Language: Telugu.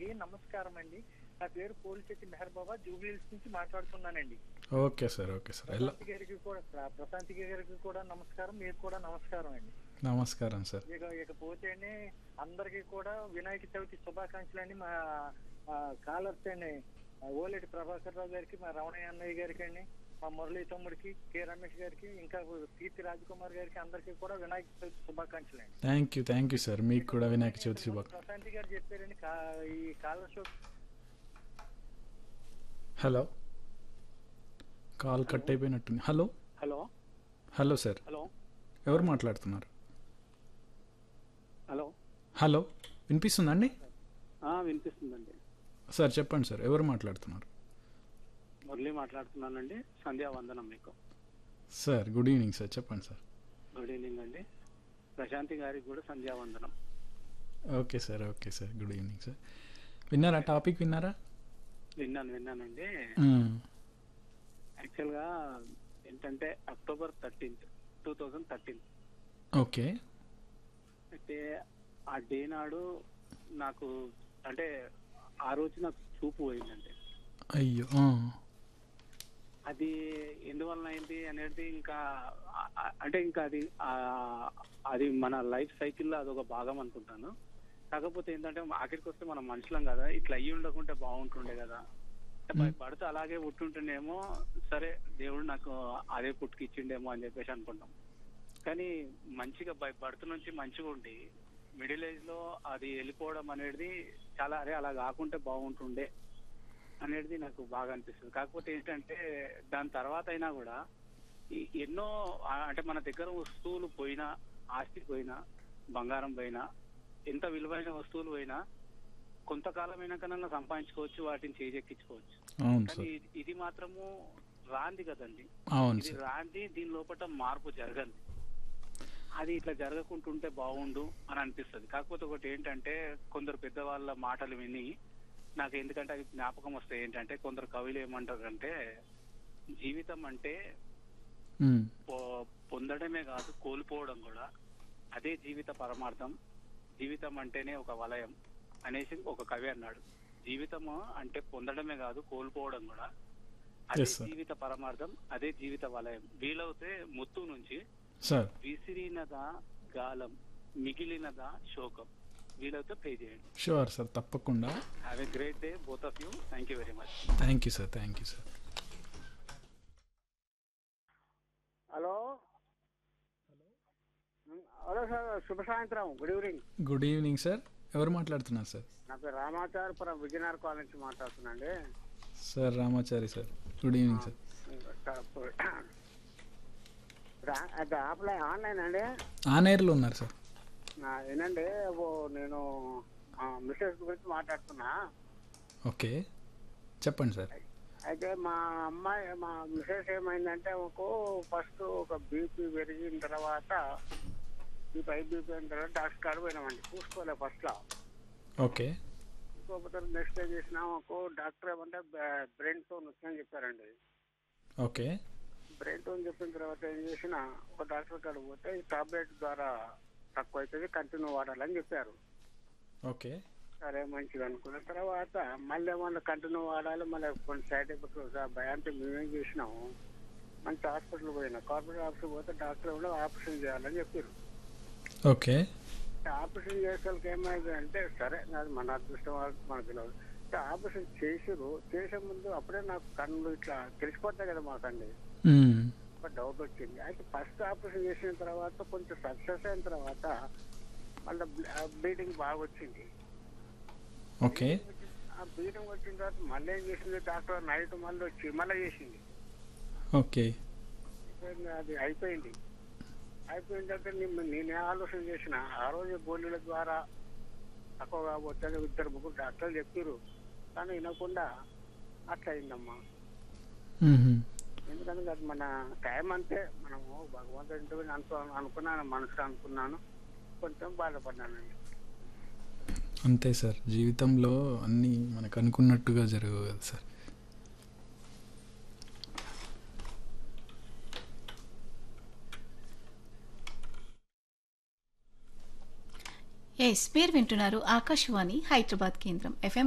నమస్కారం అండి నా పేరు పోలిశెట్టి మెహర్ బాబా జూబ్లీహిల్స్ నుంచి మాట్లాడుతున్నానండి ఓకే సార్ ఓకే సార్ ఎలా ప్రశాంత్ గారికి కూడా ప్ర- ప్రశాంత్ గారికి కూడా నమస్కారం మీకు కూడా నమస్కారం అండి నమస్కారం సార్ ఇక ఇకపోతేనే అందరికీ కూడా వినాయక చవితి శుభాకాంక్షలు అండి మా కాలర్స్ అండి ఆ, ఓలేటి ప్రభాకర్ రావు గారికి మా రమణయ్య అన్నయ్య గారికి అండి మా మురళీ తమ్ముడికి కే రమేష్ గారికి ఇంకా కీర్తి రాజకుమార్ గారికి అందరికీ కూడా వినాయక చవితి శుభాకాంక్షలు అండి thank you thank you sir మీకు కూడా వినాయక చవితి శుభాకాంక్షలు ప్రశాంత్ గారు చెప్పారండి కా- ఈ caller show hello call cut అయిపోయినట్టుంది hello hello hello sir hello ఎవరు మాట్లాడుతున్నారు హలో హలో వినిపిస్తుందండి ఆ, వినిపిస్తుందండి సార్ చెప్పండి సార్ ఎవరు మాట్లాడుతున్నారు మురళి మాట్లాడుతున్నానండి సంధ్యా వందనం మీకు సార్ గుడ్ ఈవినింగ్ సార్ చెప్పండి సార్ గుడ్ ఈవినింగ్ అండి ప్రశాంతి గారికి కూడా సంధ్యా వందనం okay sir okay sir good evening sir విన్నారా టాపిక్ విన్నారా విన్నాను విన్నానండి మ్మ్. యాక్చువల్గా ఏంటంటే October thirteenth two thousand thirteen okay అయితే ఆ డే నాడు నాకు అంటే ఆ రోజు నాకు చూపు పోయిందండి అయ్యో ఆ. అది ఎందువలన అయింది అనేది ఇంకా ఆ- ఆ- అంటే ఇంకా అది ఆ- అది మన లైఫ్ సైకిల్లో అదొక భాగం అనుకుంటాను కాకపోతే ఏంటంటే ఆఖరికి వస్తే మనం మనుషులం కదా ఇట్లా అయ్యి ఉండకుంటే బాగుంటుండే కదా మ్మ్. పడితే అలాగే పుట్టుంటుండేమో సరే దేవుడు నాకు అదే పుట్టుకిచ్చిండేమో అని చెప్పేసి అనుకుంటాం కానీ మంచిగా బై బర్త్ నుంచి మంచిగా ఉండి మిడిల్ ఏజ్ లో అది వెళ్ళిపోవడం అనేది చాలా అరే అలా కాకుంటే బాగుంటుండే అనేది నాకు బాగా అనిపిస్తుంది కాకపోతే ఏంటంటే దాని తర్వాత అయినా కూడా ఈ- ఎన్నో ఆ, అంటే మన దగ్గర వస్తువులు పోయినా ఆస్తి పోయినా బంగారం పోయినా ఎంత విలువైన వస్తువులు పోయినా కొంతకాలం అయినాకనన్నా సంపాదించుకోవచ్చు వాటిని చేజెక్కించుకోవచ్చు అవును కానీ సార్ ఇది- ఇది మాత్రము రాంది కదండి అవును ఇది సార్ రాంది దీని లోపల మార్పు జరగంది అది ఇట్లా జరగకుంటుంటే బాగుండు అని అనిపిస్తుంది కాకపోతే ఒకటి ఏంటంటే కొందరు పెద్దవాళ్ళ మాటలు విని నాకు ఎందుకంటే అది జ్ఞాపకం వస్తే ఏంటంటే కొందరు కవులు ఏమంటారంటే జీవితం అంటే మ్మ్. పొ- పొందడమే కాదు కోల్పోవడం కూడా అదే జీవిత పరమార్థం జీవితం అంటేనే ఒక వలయం అనేసి ఒక కవి అన్నాడు జీవితము అంటే పొందడమే కాదు కోల్పోవడం కూడా అదే Yes, sir. జీవిత పరమార్థం అదే జీవిత వలయం వీలవుతే ముత్తు నుంచి సార్ విసిరినదా గాలం మిగిలినదా శోకం వీలవుతే పే చేయండి షూర్ సార్ తప్పకుండా have a great day both of you thank you very much thank you sir thank you sir hello hello sir శుభ సాయంత్రం good evening good evening sir ఎవరు మాట్లాడుతున్నారు సార్ నా పేరు రామాచారపురం విజయనగర్ కాలేజ్ నుంచి మాట్లాడుతున్నాండి sir Ramachari sir good evening sir రా- అది ఆఫ్లైన్ ఆన్లైన్ అండి ఆన్ ఎయిర్లో ఉన్నారు సార్ నా ఏనండి ఓ నేను మిస్సెస్ గురించి మాట్లాడుతున్నా ఓకే చెప్పండి సార్ అయితే మా అమ్మాయి మా మిస్సెస్ ఏమైందంటే ఒక ఫస్ట్ ఒక బీపీ పెరిగిన తర్వాత బీపీ హై బీపీ అయిన తర్వాత డాక్టర్ కాడ పోయినామండి చూసుకోలే ఫస్ట్లో ఓకే ఇంకొకటి నెక్స్ట్ ఏం చేసినా ఒక డాక్టర్ ఏమంటే బ్రెయిన్ స్టోన్ వచ్చిందని చెప్పారండి ఓకే బ్రెయిన్ స్టోన్ చెప్పిన తర్వాత ఏం చేసిన ఒక డాక్టర్ కాడ పోతే ఈ టాబ్లెట్ ద్వారా తక్కువ అవుతుంది కంటిన్యూ వాడాలని చెప్పారు ఓకే సరే మంచిది అనుకున్న తర్వాత మళ్ళీ ఏమన్నా కంటిన్యూ వాడాలి మళ్ళీ కొన్ని సైడ్ ఎఫెక్ట్స్ భయాంతో మేమేం చేసినాము మంచి హాస్పిటల్ పోయినా కార్పొరేట్ ఆఫీస్కి పోతే డాక్టర్ కూడా ఆపరేషన్ చేయాలని చెప్పారు ఓకే ఆపరేషన్ చేసేకి ఏమైంది అంటే సరే నాది మన అదృష్టం వాళ్ళకి మనకు తెలియదు అంటే ఆపరేషన్ చేసిరు చేసే ముందు అప్పుడే నాకు కళ్ళు ఇట్లా తెలిసిపోతాయి కదా మాకండి మ్మ్. ఒక డౌట్ వచ్చింది అయితే ఫస్ట్ ఆపరేషన్ చేసిన తర్వాత కొంచెం సక్సెస్ అయిన తర్వాత మళ్ళీ బ్లీడింగ్ బాగా వచ్చింది ఓకే ఆ బ్లీడింగ్ వచ్చిన తర్వాత మళ్ళీ ఏం చేసింది డాక్టర్ నైట్ మళ్ళీ వచ్చి మళ్ళీ చేసింది ఓకే అయిపోయింది, అది అయిపోయింది అయిపోయిన తర్వాత నేను నేనే ఆలోచన చేసిన ఆ రోజు గోళీల ద్వారా తక్కువ కాబోతుంది ఇద్దరు ముగ్గురు డాక్టర్లు చెప్పారు కానీ వినకుండా అట్లా అయిందమ్మా మ్మ్. ఎందుకంటే అది మన టైం అంతే మనము భగవంతుడి ఇంటి గురించి అనుకో అనుకున్నాను మనసులో అనుకున్నాను కొంచెం బాధపడ్డానండి అంతే సార్ జీవితంలో అన్నీ మనకు అనుకున్నట్టుగా జరగవు కదా సార్ ఎస్ మీరు వింటున్నారు ఆకాశవాణి హైదరాబాద్ కేంద్రం ఎఫ్ఎం